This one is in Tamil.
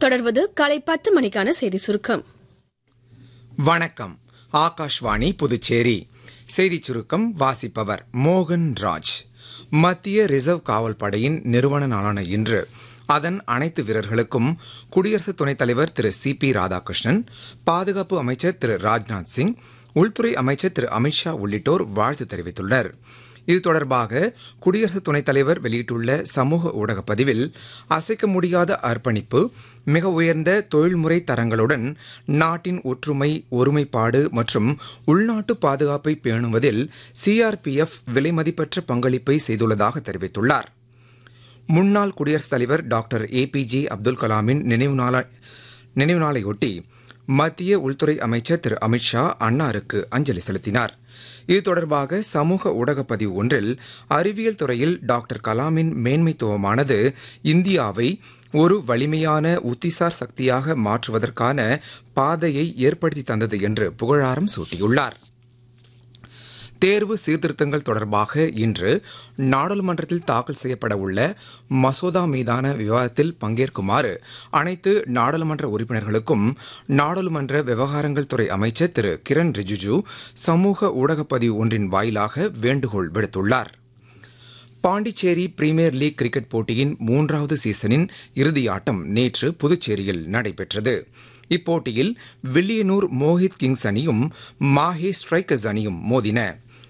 தொடர்வது காலை பத்து மணிக்கான செய்தி சுருக்கம் வணக்கம் ஆகாஷ்வாணி புதுச்சேரி செய்திச் சுருக்கம் வாசிப்பவர் மோகன் ராஜ் மத்திய ரிசர்வ் காவல் படையின் நிறுவன நாளான இன்று அதன் அனைத்து வீரர்களுக்கும் குடியரசு துணைத் தலைவர் திரு சி பி ராதாகிருஷ்ணன் பாதுகாப்பு அமைச்சர் திரு ராஜ்நாத் சிங் உள்துறை அமைச்சர் திரு அமித்ஷா உள்ளிட்டோர் வாழ்த்து தெரிவித்துள்ளனர் இது தொடர்பாக குடியரசு துணைத் தலைவர் வெளியிட்டுள்ள சமூக ஊடக பதிவில் அசைக்க முடியாத அர்ப்பணிப்பு மிக உயர்ந்த தொழில்முறை தரங்களுடன் நாட்டின் ஒற்றுமை ஒருமைப்பாடு மற்றும் உள்நாட்டு பாதுகாப்பை பேணுவதில் சிஆர்பிஎஃப் விலைமதிப்பற்ற பங்களிப்பை செய்துள்ளதாக தெரிவித்துள்ளார் முன்னாள் குடியரசுத் தலைவர் doctor A P J Abdul கலாமின் நினைவு நாள நினைவு நாளையொட்டி மத்திய உள்துறை அமைச்சர் திரு அமித்ஷா அன்னாருக்கு அஞ்சலி செலுத்தினார் இது தொடர்பாக சமூக ஊடகப் பதிவு ஒன்றில் அறிவியல் துறையில் டாக்டர் கலாமின் மேன்மைத்துவமானது இந்தியாவை ஒரு வலிமையான உத்திசார் சக்தியாக மாற்றுவதற்கான பாதையை ஏற்படுத்தி தந்தது என்று புகழாரம் சூட்டியுள்ளார் தேர்வு சீர்திருத்தங்கள் தொடர்பாக இன்று நாடாளுமன்றத்தில் தாக்கல் செய்யப்பட உள்ள மசோதா மீதான விவாதத்தில் பங்கேற்குமாறு அனைத்து நாடாளுமன்ற உறுப்பினர்களுக்கும் நாடாளுமன்ற விவகாரங்கள் துறை அமைச்சர் திரு கிரண் ரிஜிஜு சமூக ஊடகப்பதிவு ஒன்றின் வாயிலாக வேண்டுகோள் விடுத்துள்ளார் பாண்டிச்சேரி பிரீமியர் லீக் கிரிக்கெட் போட்டியின் மூன்றாவது சீசனின் இறுதியாட்டம் நேற்று புதுச்சேரியில் நடைபெற்றது இப்போட்டியில் வில்லியனூர் மோஹித் கிங்ஸ் அணியும் மாஹே ஸ்ட்ரைக்கர்ஸ் அணியும் மோதின